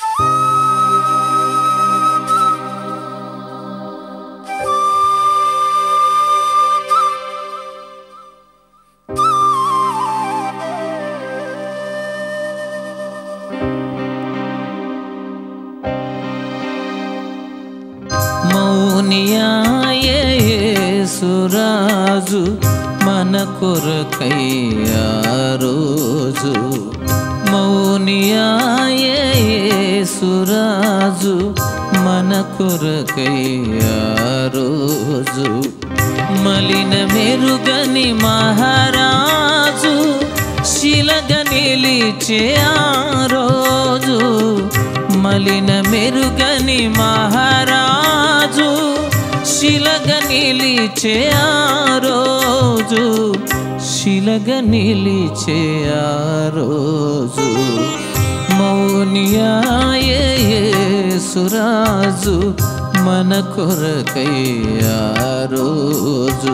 మౌనియాయేసురాజు మన కొరకయ్యా రోజు మౌనియాయేసురాజు మన కొరకయ్యా రోజు మలిన మెరుగని మహారాజు శిలగ నిలిచే ఆ రోజు మలిన మెరుగని మహారాజు శిలగ నిలిచే ఆ రోజు శిలగ నిలిచే ఆ రోజు మౌనియాయేసురాజు మన కొరకై ఆ రోజు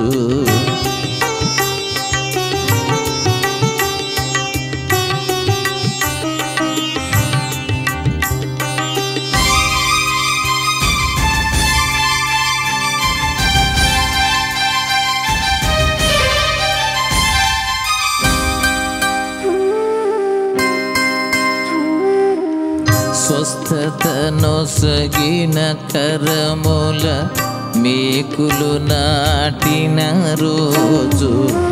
స్వస్థతనొసగిన కరముల మేకులు నాటిన రోజు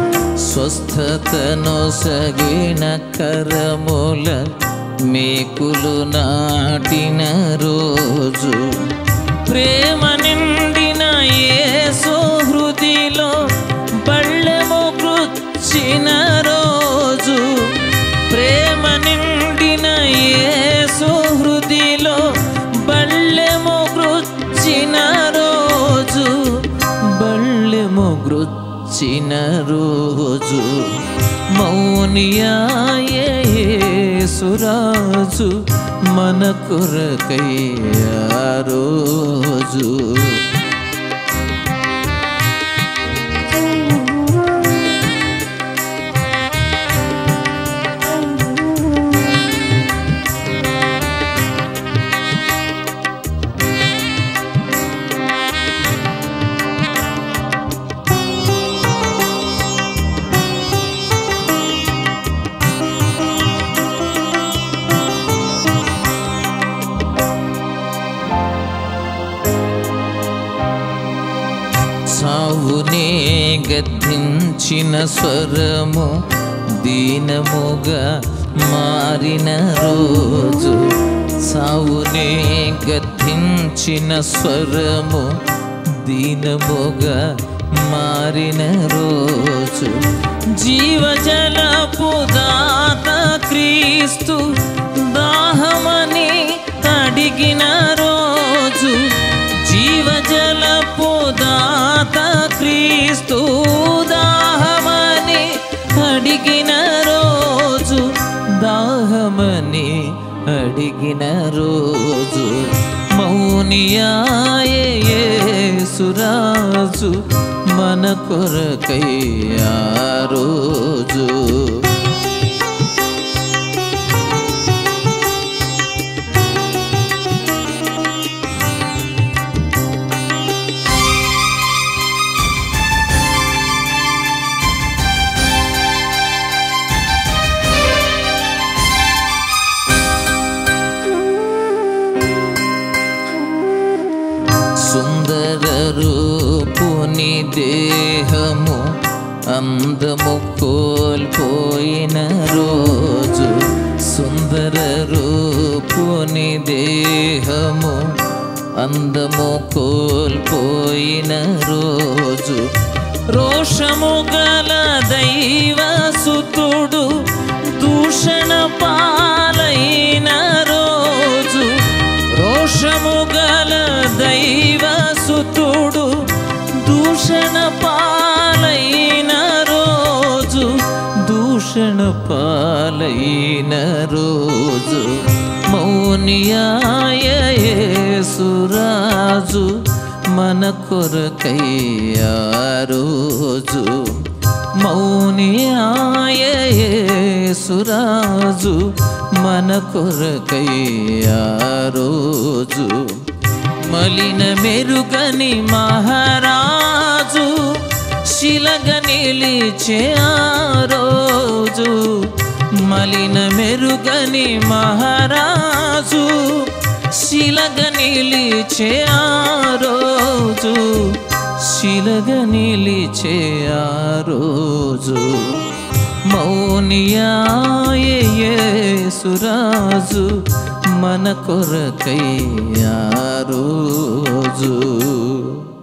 స్వస్థతనొసగిన కరముల మేకులు నాటిన రోజు ప్రేమ నిండిన యేసు హృదిలో బళ్ళెము కృచ్చిన రోజు ప్రేమ నిండిన యేసు హృదిలో బళ్ళెము గృచ్చిన రోజు బళ్ళెము గృచ్చిన రోజు మౌనియాయేసురాజు మన కొరకై ఆ రోజు సావునే గద్దించిన స్వరము దీనముగా మారిన రోజు సావునే గద్దించిన స్వరము దీనముగా మారిన రోజు జీవజలపు దాత క్రీస్తు దాహమని అడిగిన రోజు జీవజలపు దాత క్రీస్తు దాహమని అడిగిన రోజు దాహమని అడిగిన రోజు మౌనియాయేసురాజు మన కొరకై ఆ రోజు సుందర రూపుని దేహము అందము కోల్పోయిన రోజు సుందర రూపుని దేహము అందము కోల్పోయిన రోజు రోషము గల దైవ సుతుడు దూషణ పాలైన రోజు రోషము గల దైవ సుతుడు దూషణ పాలైన రోజు దూషణ పాలైన రోజు మౌనియాయేసురాజు మన కొరకై ఆ రోజు మౌనియాయేసురాజు మన కొరకై ఆ రోజు మలిన మెరుగని మహారాజు శిలగ నిలిచే ఆ రోజు మలిన మెరుగని మహారాజు శిలగ నిలిచే ఆ రోజు శిలగ నిలిచే ఆ రోజు మౌనియాయేసురాజు మన కొరకై ఆ రోజు